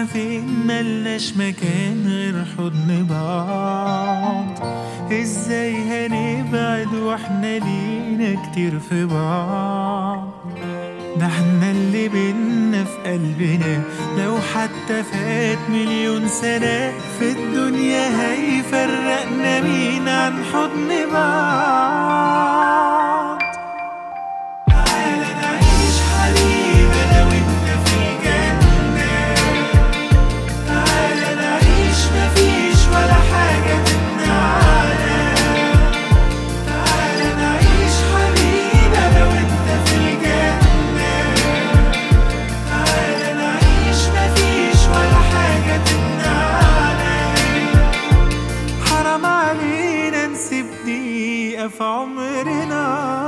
رحنا فين ملناش مكان غير حضن بعض ازاي هنبعد واحنا لينا كتير في بعض ده احنا اللي بينا في قلبنا لو حتى فات مليون سنة في الدنيا هيفرقنا مين عن حضن بعض تعالى نعيش حبيبي انا وانت في الجنة تعالى نعيش مفيش ولا حاجة تمنعنا تعالى نعيش حبيبي انا وانت في الجنة تعالى نعيش مفيش ولا حاجة تمنعنا حرام علينا نسيب دقيقة في عمرنا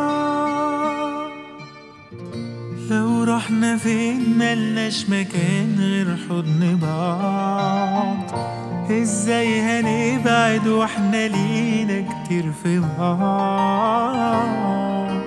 لو رحنا فين ملناش مكان غير حضن بعض ازاي هنبعد واحنا لينا كتير في بعض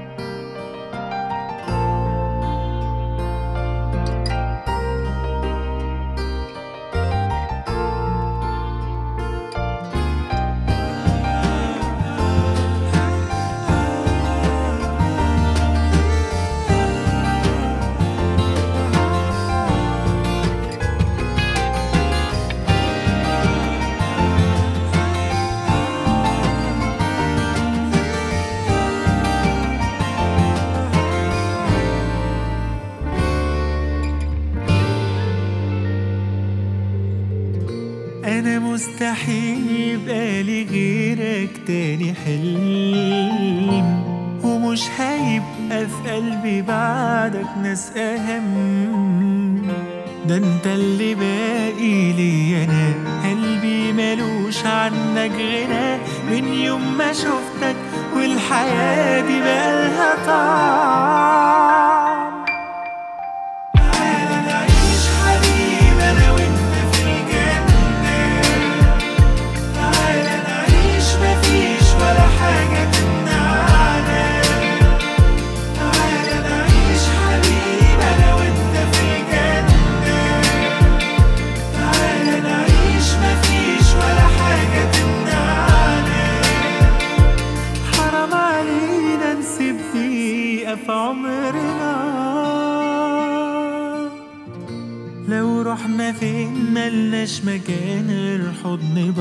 انا مستحيل يبقى لي غيرك تاني حلم ومش هيبقى في قلبي بعدك ناس اهم ده انت اللي باقي لي انا قلبي ملوش عنك غنى من يوم ما شفتك والحياة دي بقالها طعم تعالى نعيش حبيبي انا وانت في الجنة تعالى نعيش مفيش ولا حاجة تمنعنا تعالى نعيش حبيبي انا وانت في الجنة تعالى نعيش مفيش ولا حاجة تمنعنا حرام علينا نسيب دقيقة في عمرنا لو رحنا فين ملناش مكان غير حضن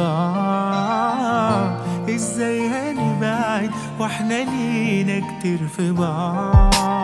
بعض ازاي هنبعد واحنا لينا كتير في بعض